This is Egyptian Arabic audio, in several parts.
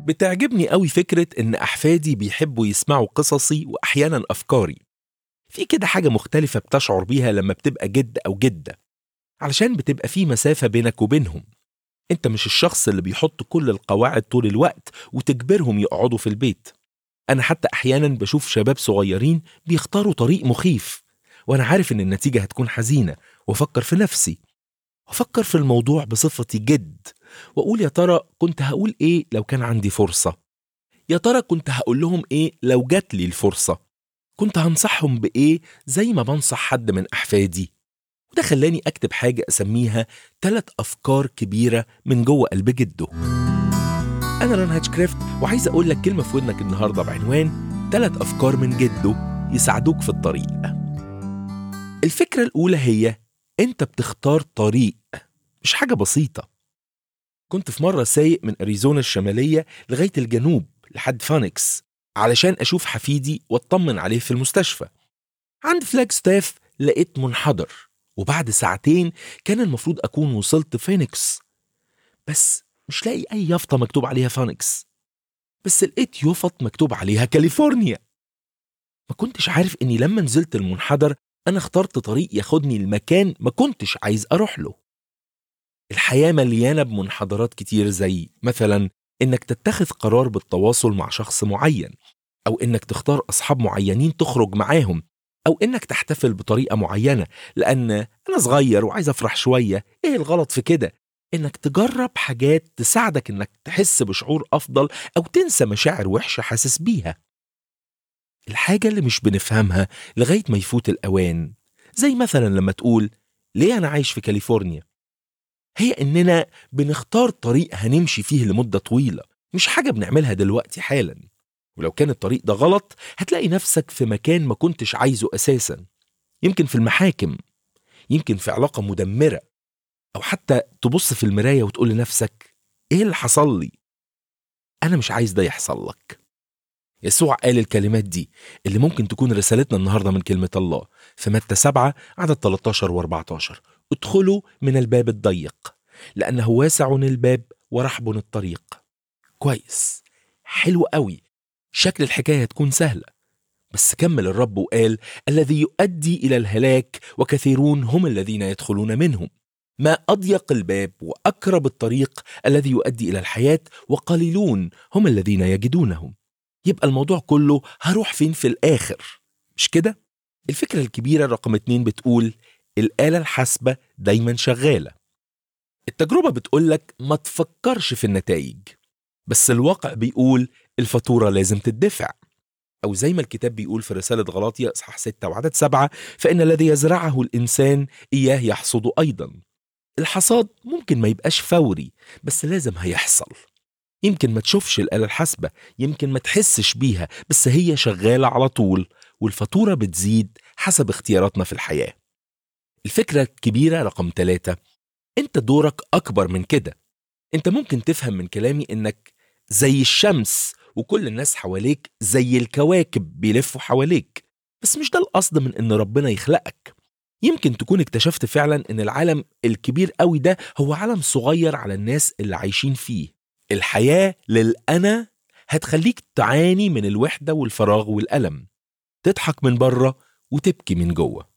بتعجبني قوي فكرة إن أحفادي بيحبوا يسمعوا قصصي وأحيانا أفكاري في كده حاجة مختلفة بتشعر بيها لما بتبقى جد أو جدة علشان بتبقى في مسافة بينك وبينهم انت مش الشخص اللي بيحط كل القواعد طول الوقت وتجبرهم يقعدوا في البيت انا حتى احيانا بشوف شباب صغيرين بيختاروا طريق مخيف وانا عارف ان النتيجة هتكون حزينة وافكر في نفسي وافكر في الموضوع بصفتي جد واقول يا ترى كنت هقول ايه لو كان عندي فرصة يا ترى كنت هقول لهم ايه لو جات لي الفرصة كنت هنصحهم بايه زي ما بنصح حد من احفادي وده خلاني أكتب حاجة أسميها تلات أفكار كبيرة من جوه قلب جده أنا ران هاتشكريفت وعايز أقول لك كلمة في ودنك النهاردة بعنوان تلات أفكار من جده يساعدوك في الطريق الفكرة الأولى هي أنت بتختار طريق مش حاجة بسيطة كنت في مرة سايق من أريزونا الشمالية لغاية الجنوب لحد فانكس علشان أشوف حفيدي واطمن عليه في المستشفى عند فلاج ستاف لقيت منحدر وبعد ساعتين كان المفروض أكون وصلت فينيكس بس مش لاقي أي يافطة مكتوب عليها فينيكس بس لقيت يافط مكتوب عليها كاليفورنيا ما كنتش عارف إني لما نزلت المنحدر أنا اخترت طريق ياخدني المكان ما كنتش عايز أروح له الحياة مليانة بمنحدرات كتير زي مثلا إنك تتخذ قرار بالتواصل مع شخص معين أو إنك تختار أصحاب معينين تخرج معاهم أو إنك تحتفل بطريقة معينة لأن أنا صغير وعايز أفرح شوية إيه الغلط في كده؟ إنك تجرب حاجات تساعدك إنك تحس بشعور أفضل أو تنسى مشاعر وحشة حاسس بيها الحاجة اللي مش بنفهمها لغاية ما يفوت الأوان زي مثلا لما تقول ليه أنا عايش في كاليفورنيا؟ هي إننا بنختار طريق هنمشي فيه لمدة طويلة مش حاجة بنعملها دلوقتي حالا ولو كان الطريق ده غلط هتلاقي نفسك في مكان ما كنتش عايزه أساسا يمكن في المحاكم يمكن في علاقة مدمرة أو حتى تبص في المراية وتقول لنفسك إيه اللي حصل لي؟ أنا مش عايز ده يحصل لك يسوع قال الكلمات دي اللي ممكن تكون رسالتنا النهاردة من كلمة الله في متى 7 عدد 13 و14 ادخلوا من الباب الضيق لأنه واسع الباب ورحب الطريق كويس حلو قوي شكل الحكاية تكون سهلة بس كمل الرب وقال الذي يؤدي إلى الهلاك وكثيرون هم الذين يدخلون منهم ما أضيق الباب وأقرب الطريق الذي يؤدي إلى الحياة وقليلون هم الذين يجدونهم يبقى الموضوع كله هروح فين في الآخر مش كده؟ الفكرة الكبيرة رقم اتنين بتقول الآلة الحاسبة دايما شغالة التجربة بتقولك ما تفكرش في النتائج بس الواقع بيقول الفاتورة لازم تدفع أو زي ما الكتاب بيقول في رسالة غلاطية إصحاح 6 وعدد 7 فإن الذي يزرعه الإنسان إياه يحصد أيضا الحصاد ممكن ما يبقاش فوري بس لازم هيحصل يمكن ما تشوفش الآلة الحاسبة يمكن ما تحسش بيها بس هي شغالة على طول والفاتورة بتزيد حسب اختياراتنا في الحياة الفكرة الكبيرة رقم ثلاثة انت دورك أكبر من كده انت ممكن تفهم من كلامي انك زي الشمس وكل الناس حواليك زي الكواكب بيلفوا حواليك بس مش ده القصد من ان ربنا يخلقك يمكن تكون اكتشفت فعلا ان العالم الكبير قوي ده هو عالم صغير على الناس اللي عايشين فيه الحياة للأنا هتخليك تعاني من الوحدة والفراغ والألم تضحك من بره وتبكي من جوه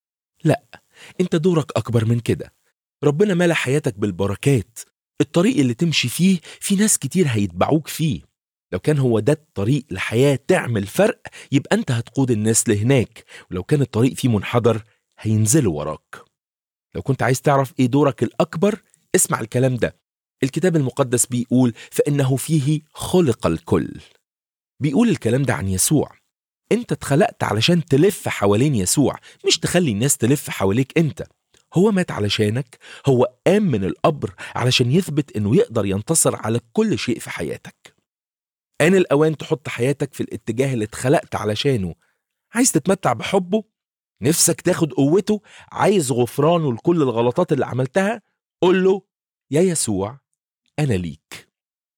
لا انت دورك أكبر من كده ربنا ملا حياتك بالبركات الطريق اللي تمشي فيه في ناس كتير هيتبعوك فيه لو كان هو ده الطريق لحياة تعمل فرق يبقى أنت هتقود الناس لهناك ولو كان الطريق فيه منحدر هينزلوا وراك لو كنت عايز تعرف إيه دورك الأكبر اسمع الكلام ده الكتاب المقدس بيقول فإنه فيه خلق الكل بيقول الكلام ده عن يسوع انت اتخلقت علشان تلف حوالين يسوع مش تخلي الناس تلف حواليك انت هو مات علشانك هو قام من القبر علشان يثبت انه يقدر ينتصر على كل شيء في حياتك آن الأوان تحط حياتك في الاتجاه اللي اتخلقت علشانه عايز تتمتع بحبه نفسك تاخد قوته عايز غفرانه لكل الغلطات اللي عملتها قول له يا يسوع أنا ليك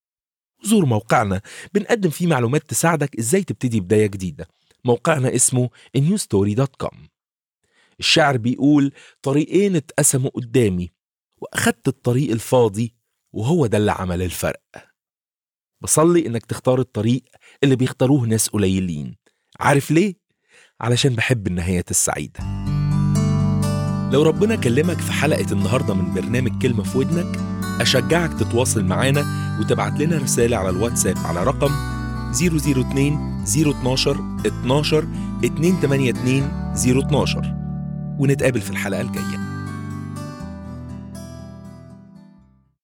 زور موقعنا بنقدم فيه معلومات تساعدك ازاي تبتدي بداية جديدة موقعنا اسمه newstory.com الشعر بيقول طريقين اتقسموا قدامي واخدت الطريق الفاضي وهو ده اللي عمل الفرق بصلي إنك تختار الطريق اللي بيختاروه ناس قليلين عارف ليه؟ علشان بحب النهايات السعيدة لو ربنا كلمك في حلقة النهاردة من برنامج كلمة في ودنك أشجعك تتواصل معانا وتبعت لنا رسالة على الواتساب على رقم 002 012 12 282 012 ونتقابل في الحلقة الجاية